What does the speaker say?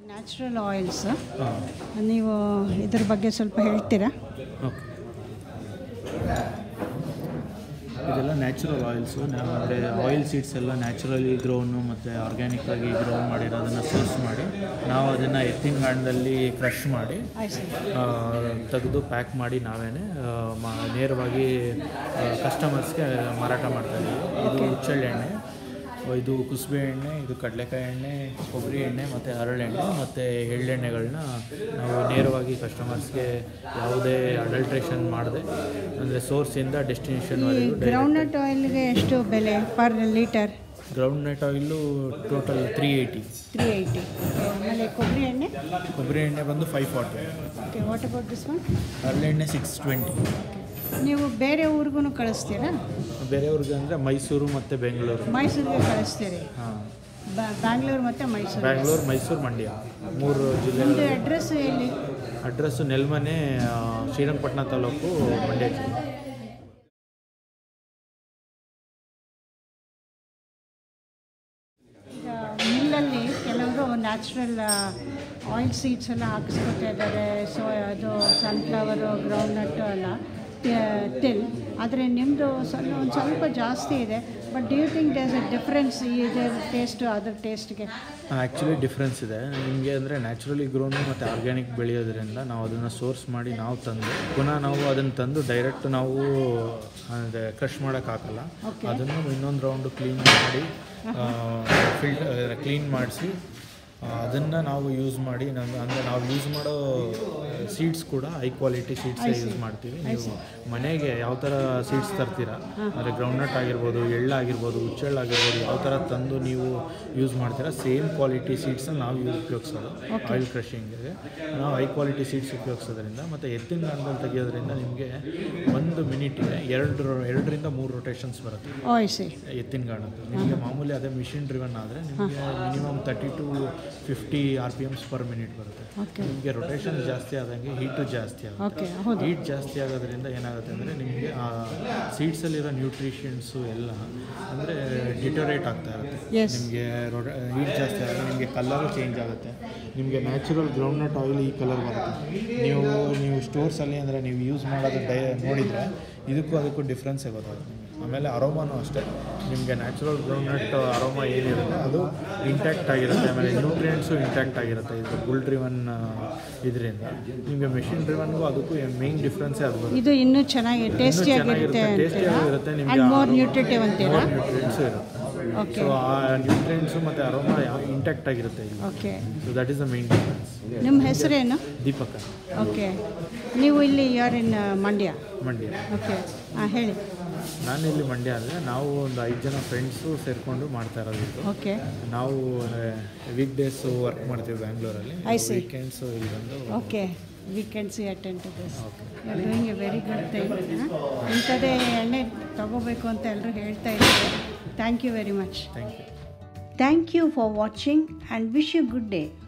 Natural oils ಹಾಂ ನೀವು ಇದ್ರ ಬಗ್ಗೆ ಸ್ವಲ್ಪ ಹೇಳ್ತೀರಾ ಓಕೆ ಇದೆಲ್ಲ ನ್ಯಾಚುರಲ್ ಆಯಿಲ್ಸು ಅಂದರೆ ಆಯಿಲ್ ಸೀಡ್ಸ್ ಎಲ್ಲ ನ್ಯಾಚುರಲಿ ಗ್ರೋನು ಮತ್ತು ಆರ್ಗ್ಯಾನಿಕ್ಕಾಗಿ ಗ್ರೋ ಮಾಡಿರೋದನ್ನು ಸೋರ್ಸ್ ಮಾಡಿ ನಾವು ಅದನ್ನು ಎತ್ತಿನ ಗಾಣದಲ್ಲಿ ಕ್ರಷ್ ಮಾಡಿ ಆಯ್ತು ಆ, ತೆಗೆದು ಪ್ಯಾಕ್ ಮಾಡಿ ನಾವೇ ನೇರವಾಗಿ ಕಸ್ಟಮರ್ಸ್ಗೆ ಮಾರಾಟ ಮಾಡ್ತಾ ಇದ್ದೀವಿ ಇದು ಹುಚ್ಚೆಳ್ಳು ಎಣ್ಣೆ ಇದು ಕುಸುಬೆ ಎಣ್ಣೆ ಇದು ಕಡಲೆಕಾಯಿ ಎಣ್ಣೆ ಕೊಬ್ಬರಿ ಎಣ್ಣೆ ಮತ್ತು ಹರಳೆಣ್ಣೆ ಮತ್ತು ಎಳ್ಳೆಣ್ಣೆಗಳನ್ನ ನಾವು ನೇರವಾಗಿ ಕಸ್ಟಮರ್ಸ್ಗೆ ಯಾವುದೇ ಅಡಲ್ಟ್ರೇಷನ್ ಮಾಡದೆ ಅಂದರೆ ಸೋರ್ಸಿಂದ ಈ ಡೆಸ್ಟಿನೇಷನ್ವರೆಗೂ ಗ್ರೌಂಡ್ನಟ್ ಆಯಿಲ್ಗೆ ಎಷ್ಟು ಬೆಲೆ per litre groundnut oil total three eighty three eighty ಆಮೇಲೆ ಕೊಬ್ಬರಿ ಎಣ್ಣೆ ಕೊಬ್ಬರಿ ಎಣ್ಣೆ ಬಂದು five forty okay what about this one ಹರಳೆಣ್ಣೆ ಸಿಕ್ಸ್ ಟ್ವೆಂಟಿ ನೀವು ಬೇರೆ ಊರಿಗೂ ಕಳಿಸ್ತೀರಾ ಬೇರೆಯವ್ರಿಗೆ ಅಂದರೆ ಮೈಸೂರು ಮತ್ತು ಬೆಂಗಳೂರು ಮೈಸೂರಿಗೆ ಕಳಿಸ್ತೀರಿ ಹಾಂ ಬ- ಬ್ಯಾಂಗ್ಳೂರು ಮತ್ತು ಮೈಸೂರು ಬ್ಯಾಂಗ್ಳೂರು ಮೈಸೂರು ಮಂಡ್ಯ ಮೂರು ಜಿಲ್ಲೆ ನಿಮ್ಮದು ಅಡ್ರೆಸ್ ಎಲ್ಲಿ ಅಡ್ರೆಸ್ಸು ನೆಲ್ಮನೆ ಆ, ಶ್ರೀರಂಗಪಟ್ಟಣ ತಾಲೂಕು ಮಂಡ್ಯ ಜಿಲ್ಲೆ ಈಗ ಮಿಲ್ಲಲ್ಲಿ ಕೆಲವರು ನ್ಯಾಚುರಲ್ ಆಯಿಲ್ ಸೀಡ್ಸ್ ಎಲ್ಲ ಹಾಕಿಸ್ಕೊತಾ ಇದ್ದಾರೆ ಸೊ ಅದು ಸನ್ಫ್ಲವರು ಗ್ರೌಂಡ್ನಟ್ ಎಲ್ಲ ತಿಲ್ ಆದರೆ ನಿಮ್ಮದು ಸ್ವಲ್ಪ ಒಂದು ಸ್ವಲ್ಪ ಜಾಸ್ತಿ ಇದೆ but do you think there's a difference ಇದರ ಟೇಸ್ಟು ಅದರ ಟೇಸ್ಟ್ಗೆ ಆ್ಯಕ್ಚುಲಿ ಡಿಫ್ರೆನ್ಸ್ ಇದೆ ನಿಮಗೆ ಅಂದರೆ ನ್ಯಾಚುರಲಿ ಗ್ರೋನು ಮತ್ತು ಆರ್ಗ್ಯಾನಿಕ್ ಬೆಳೆಯೋದ್ರಿಂದ ನಾವು ಅದನ್ನು ಸೋರ್ಸ್ ಮಾಡಿ ನಾವು ತಂದು ಪುನಃ ನಾವು ಅದನ್ನು ತಂದು ಡೈರೆಕ್ಟ್ ನಾವು ಅಂದರೆ ಕ್ರಷ್ ಮಾಡೋಕ್ಕಾಗಲ್ಲ ಅದನ್ನು ಇನ್ನೊಂದು ರೌಂಡು ಕ್ಲೀನ್ ಮಾಡಿ ಫಿಲ್ಟರ್ ಕ್ಲೀನ್ ಮಾಡಿಸಿ ಅದನ್ನು ನಾವು ಯೂಸ್ ಮಾಡಿ ನಮ್ಮ ಅಂದರೆ ನಾವು ಯೂಸ್ ಮಾಡೋ ಸೀಡ್ಸ್ ಕೂಡ ಹೈ ಕ್ವಾಲಿಟಿ ಸೀಡ್ಸೇ ಯೂಸ್ ಮಾಡ್ತೀವಿ ನೀವು ಮನೆಗೆ ಯಾವ ಥರ ಸೀಡ್ಸ್ ತರ್ತೀರಾ ಅಂದರೆ ಗ್ರೌಂಡ್ನಟ್ ಆಗಿರ್ಬೋದು ಎಳ್ಳಾಗಿರ್ಬೋದು ಹುಚ್ಚೆಳ್ಳಾಗಿರ್ಬೋದು ಯಾವ ಥರ ತಂದು ನೀವು ಯೂಸ್ ಮಾಡ್ತೀರಾ ಸೇಮ್ ಕ್ವಾಲಿಟಿ ಸೀಡ್ಸನ್ನು ನಾವು ಯೂಸ್ ಉಪಯೋಗಿಸೋದು ಆಯಿಲ್ ಕ್ರಷಿಂಗ್ಗೆ ನಾವು ಹೈ ಕ್ವಾಲಿಟಿ ಸೀಡ್ಸ್ ಉಪಯೋಗಿಸೋದ್ರಿಂದ ಮತ್ತು ಎತ್ತಿನ ಗಾಣದಲ್ಲಿ ತೆಗಿಯೋದ್ರಿಂದ ನಿಮಗೆ ಒಂದು ಮಿನಿಟಿಗೆ ಎರಡು ಎರಡರಿಂದ ಮೂರು ರೊಟೇಷನ್ಸ್ ಬರುತ್ತೆ ಆಯ್ಸಿ ಎತ್ತಿನ ಗಾಣದ್ದು ನಿಮಗೆ ಮಾಮೂಲಿ ಅದೇ ಮಿಷಿನ್ ಡ್ರಿವನ್ ಆದರೆ ನಿಮಗೆ minimum thirty to fifty R P Ms per minute ಬರುತ್ತೆ ಓಕೆ ನಿಮಗೆ ರೊಟೇಷನ್ ಜಾಸ್ತಿ ಆದಂಗೆ ಹೀಟು ಜಾಸ್ತಿ ಆಗುತ್ತೆ ಓಕೆ ಹೌದು ಹೀಟ್ ಜಾಸ್ತಿ ಆಗೋದ್ರಿಂದ ಏನಾಗುತ್ತೆ ಅಂದರೆ ನಿಮಗೆ ಆ ಸೀಡ್ಸಲ್ಲಿರೋ ನ್ಯೂಟ್ರಿಷನ್ಸು ಎಲ್ಲ ಅಂದರೆ ಡಿಟೋರೇಟ್ ಆಗ್ತಾ ಇರುತ್ತೆ Yes. ನಿಮಗೆ ಹೀಟ್ ಜಾಸ್ತಿ ಆದಾಗ ನಿಮಗೆ ಕಲರು ಚೇಂಜ್ ಆಗುತ್ತೆ ನಿಮಗೆ ನ್ಯಾಚುರಲ್ ಗ್ರೌಂಡ್ನಟ್ ಆಯಿಲ್ ಈ ಕಲರ್ ಬರುತ್ತೆ ನೀವು ನೀವು ಸ್ಟೋರ್ಸಲ್ಲಿ ಅಂದರೆ ನೀವು ಯೂಸ್ ಮಾಡೋದು ಡೈ ನೋಡಿದರೆ ಇದಕ್ಕೂ ಅದಕ್ಕೂ ಡಿಫ್ರೆನ್ಸೇ ಗೊತ್ತಾಗುತ್ತೆ ನಿಮಗೆ ಆಮೇಲೆ ಅರೋಮಾನು ಅಷ್ಟೇ ನಿಮಗೆ ನ್ಯಾಚುರಲ್ ಗ್ರೌಂಡ್ನಟ್ ಅರೋಮಾ ಏನಿರುತ್ತೆ ಅದು ಇಂಟ್ಯಾಕ್ಟ್ ಆಗಿರುತ್ತೆ ಆಮೇಲೆ ನ್ಯೂಟ್ರಿಯೆಂಟ್ಸು ಇಂಟ್ಯಾಕ್ಟ್ ಆಗಿರುತ್ತೆ ಇದು ಬುಲ್ ಡ್ರಿವನ್ ಇದರಿಂದ ನಿಮಗೆ ಮೆಷಿನ್ ಡ್ರಿವನ್ಗೂ ಅದಕ್ಕೂ ಮೇನ್ ಡಿಫ್ರೆನ್ಸೇ ಅದು ಬರುತ್ತೆ ಇದು ಇನ್ನೂ ಚೆನ್ನಾಗಿ ಟೇಸ್ಟಿಯಾಗಿರುತ್ತೆ ಟೇಸ್ಟಿ ಆಗಿರುತ್ತೆ ನಿಮಗೆ ಆ್ಯಂಡ್ ಮೋರ್ ನ್ಯೂಟ್ರಿಟಿವ್ ಅಂತೀರಾ ನ್ಯೂಟ್ರಿಯೆಂಟ್ಸು ಇರುತ್ತೆ ಓಕೆ ಸೊ ಆ ನ್ಯೂಟ್ರಿಯೆಂಟ್ಸು ಮತ್ತು ಅರೋಮಾ ಇಂಟ್ಯಾಕ್ಟ್ ಆಗಿರುತ್ತೆ ಇಲ್ಲಿ okay so that is the main difference ನಿಮ್ಮ ಹೆಸರೇನು ದೀಪಕ ಓಕೆ ನೀವು ಇಲ್ಲಿ ಯಾರ್ ಇನ್ ಮಂಡ್ಯ ಮಂಡ್ಯ ಓಕೆ ಹಾಂ ಹೇಳಿ ನಾನು ಇಲ್ಲಿ ಮಂಡ್ಯ ಅಂದರೆ ನಾವು ಒಂದು ಐದು ಜನ ಫ್ರೆಂಡ್ಸು ಸೇರಿಕೊಂಡು ಮಾಡ್ತಾ ಇರೋದು ಇದು ಓಕೆ ನಾವು ವೀಕ್ ಡೇಸು ವರ್ಕ್ ಮಾಡ್ತೀವಿ ಬ್ಯಾಂಗ್ಳೂರಲ್ಲಿ I see. ವೀಕೆಂಡ್ಸು ಇಲ್ಲಿ ಬಂದು okay weekends attend to this you doing a very good thing ಇಂಥದ್ದೇ ಎಣ್ಣೆ ತಗೋಬೇಕು ಅಂತ ಎಲ್ಲರೂ ಹೇಳ್ತಾ ಇದ್ದಾರೆ thank you very much thank you thank you for watching and wish you good day